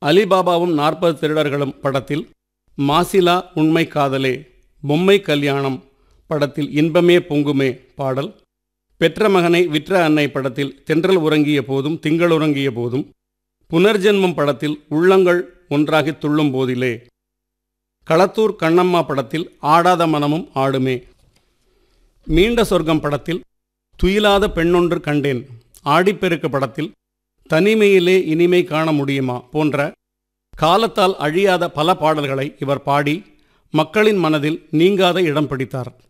அலிபாபாவும் நாற்பது திருடர்களும் படத்தில் மாசிலா உண்மை காதலே பொம்மை கல்யாணம் படத்தில் இன்பமே பொங்குமே பாடல் பெற்ற மகனை விற்ற அன்னை படத்தில் தென்றல் உறங்கிய போதும் திங்கள் உறங்கிய போதும் புனர்ஜென்மம் படத்தில் உள்ளங்கள் ஒன்றாகி துள்ளும் போதிலே களத்தூர் கண்ணம்மா படத்தில் ஆடாத மனமும் ஆடுமே மீண்ட சொர்க்கம் படத்தில் துயிலாத பெண்ணொன்று கண்டேன் ஆடிப்பெருக்கு படத்தில் தனிமையிலே இனிமை காண முடியுமா போன்ற காலத்தால் அழியாத பல பாடல்களை இவர் பாடி மக்களின் மனதில் நீங்காத இடம் பிடித்தார்